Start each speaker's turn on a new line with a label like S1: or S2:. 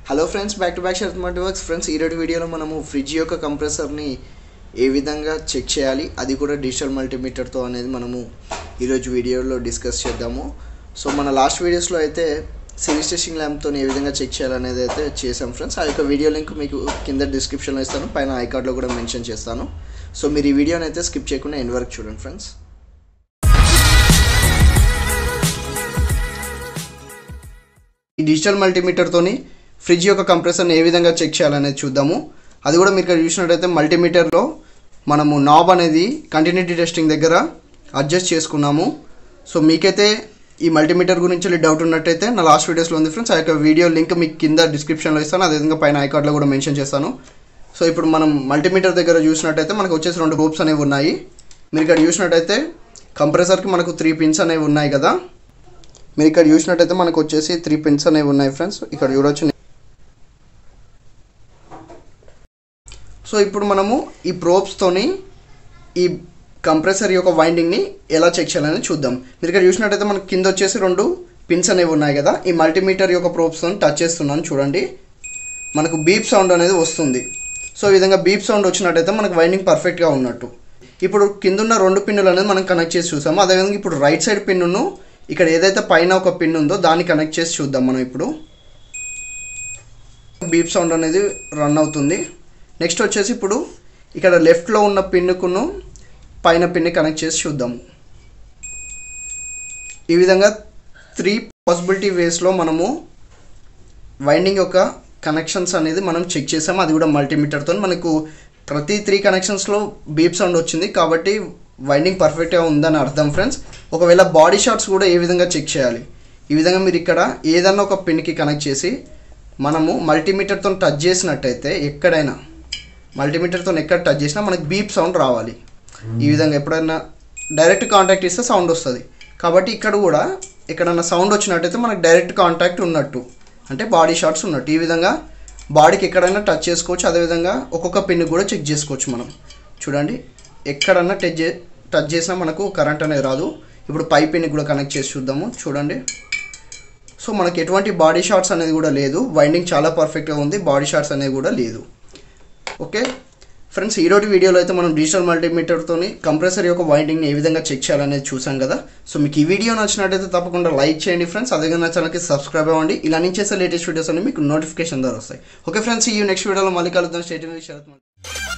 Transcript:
S1: hello friends back to back Sharath multi works friends ఈరోజు వీడియోలో మనము ఫ్రిడ్జ్ యొక్క కంప్రెసర్ని ఏ విధంగా చెక్ చేయాలి అది కూడా డిజిటల్ మల్టీమీటర్తో అనేది మనము ఈరోజు వీడియోలో డిస్కస్ చేద్దాము సో మన లాస్ట్ వీడియోస్లో అయితే సిరీస్ టెస్టింగ్ ల్యాంప్తో ఏ విధంగా చెక్ చేయాలనేది అయితే చేసాం ఫ్రెండ్స్ ఆ యొక్క వీడియో లింక్ మీకు కింద డిస్క్రిప్షన్లో ఇస్తాను పైన ఐకార్డ్లో కూడా మెన్షన్ చేస్తాను సో మీరు ఈ వీడియోని అయితే స్కిప్ చేయకుండా ఎండ్ వరకు చూడండి ఫ్రెండ్స్ ఈ డిజిటల్ మల్టీమీటర్తోని ఫ్రిడ్జ్ యొక్క కంప్రెసర్ని ఏ విధంగా చెక్ చేయాలనేది చూద్దాము అది కూడా మీరు ఇక్కడ చూసినట్టయితే మల్టీమీటర్లో మనము నాబ్ అనేది కంటిన్యూటీ టెస్టింగ్ దగ్గర అడ్జస్ట్ చేసుకున్నాము సో మీకైతే ఈ మల్టీమీటర్ గురించి డౌట్ ఉన్నట్టయితే నా లాస్ట్ వీడియోస్లో ఉంది ఫ్రెండ్స్ ఆ యొక్క వీడియో లింక్ మీకు కింద డిస్క్రిప్షన్లో ఇస్తాను అదేవిధంగా పైన ఐకార్డ్లో కూడా మెన్షన్ చేస్తాను సో ఇప్పుడు మనం మల్టీమీటర్ దగ్గర చూసినట్టయితే మనకు వచ్చేసి రెండు గ్రూప్స్ అనేవి ఉన్నాయి మీరు ఇక్కడ చూసినట్టయితే కంప్రెసర్కి మనకు త్రీ పిన్స్ అనేవి ఉన్నాయి కదా మీరు ఇక్కడ చూసినట్టయితే మనకు వచ్చేసి త్రీ పిన్స్ అనేవి ఉన్నాయి ఫ్రెండ్స్ ఇక్కడ చూడొచ్చు సో ఇప్పుడు మనము ఈ ప్రోబ్స్తోని ఈ కంప్రెసర్ యొక్క వైండింగ్ని ఎలా చెక్ చేయాలని చూద్దాం మీరు ఇక్కడ చూసినట్టయితే మనకి కింద వచ్చేసి రెండు పిన్స్ అనేవి ఉన్నాయి కదా ఈ మల్టీమీటర్ యొక్క ప్రోబ్స్తో టచ్ చేస్తున్నాను చూడండి మనకు బీప్ సౌండ్ అనేది వస్తుంది సో ఈ విధంగా బీప్ సౌండ్ వచ్చినట్టయితే మనకు వైండింగ్ పర్ఫెక్ట్గా ఉన్నట్టు ఇప్పుడు కింద ఉన్న రెండు పిన్నులు అనేది మనం కనెక్ట్ చేసి చూసాము అదేవిధంగా ఇప్పుడు రైట్ సైడ్ పిన్నును ఇక్కడ ఏదైతే పైన ఒక పిన్ ఉందో దాన్ని కనెక్ట్ చేసి చూద్దాం మనం ఇప్పుడు బీప్ సౌండ్ అనేది రన్ అవుతుంది నెక్స్ట్ వచ్చేసి ఇప్పుడు ఇక్కడ లెఫ్ట్లో ఉన్న పిన్నుకును పైన పిన్ని కనెక్ట్ చేసి చూద్దాము ఈ విధంగా త్రీ పాసిబిలిటీ వేస్లో మనము వైండింగ్ యొక్క కనెక్షన్స్ అనేది మనం చెక్ చేసాము అది కూడా మల్టీమీటర్తో మనకు ప్రతి త్రీ కనెక్షన్స్లో బీప్ సౌండ్ వచ్చింది కాబట్టి వైండింగ్ పర్ఫెక్ట్గా ఉందని అర్థం ఫ్రెండ్స్ ఒకవేళ బాడీ షార్ట్స్ కూడా ఏ విధంగా చెక్ చేయాలి ఈ విధంగా మీరు ఇక్కడ ఏదన్నా ఒక పిన్కి కనెక్ట్ చేసి మనము మల్టీమీటర్తో టచ్ చేసినట్టయితే ఎక్కడైనా మల్టీమీటర్తో ఎక్కడ టచ్ చేసినా మనకి బీప్ సౌండ్ రావాలి ఈ విధంగా ఎప్పుడైనా డైరెక్ట్ కాంటాక్ట్ ఇస్తే సౌండ్ వస్తుంది కాబట్టి ఇక్కడ కూడా ఎక్కడైనా సౌండ్ వచ్చినట్టయితే మనకి డైరెక్ట్ కాంటాక్ట్ ఉన్నట్టు అంటే బాడీ షార్ట్స్ ఉన్నట్టు ఈ విధంగా బాడీకి ఎక్కడైనా టచ్ చేసుకోవచ్చు అదేవిధంగా ఒక్కొక్క పిన్ కూడా చెక్ చేసుకోవచ్చు మనం చూడండి ఎక్కడన్నా టచ్ చే టచ్ చేసినా మనకు కరెంట్ అనేది రాదు ఇప్పుడు పై పిన్ కూడా కనెక్ట్ చేసి చూద్దాము చూడండి సో మనకి ఎటువంటి బాడీ షార్ట్స్ అనేది కూడా లేదు వైండింగ్ చాలా పర్ఫెక్ట్గా ఉంది బాడీ షార్ట్స్ అనేది కూడా లేదు ఓకే ఫ్రెండ్స్ ఈరోజు వీడియోలో అయితే మనం డిజిటల్ మల్టీమీటర్తో కంప్రెసర్ యొక్క వైండింగ్ని ఏ విధంగా చెక్ చేయాలనేది చూసాం కదా సో మీకు ఈ వీడియో నచ్చినట్టయితే తప్పకుండా లైక్ చేయండి ఫ్రెండ్స్ అదేవిధంగా నా ఛానల్కి సబ్స్క్రైబ్ అవ్వండి ఇలా నుంచి చేసే లేటెస్ట్ వీడియోస్ అన్ని మీకు నోటిఫికేషన్ ద్వారా వస్తాయి ఓకే ఫ్రెండ్స్ ఈ నెక్స్ట్ వీడియోలో మళ్ళీ కలుద్దాం స్టేట్ శరత్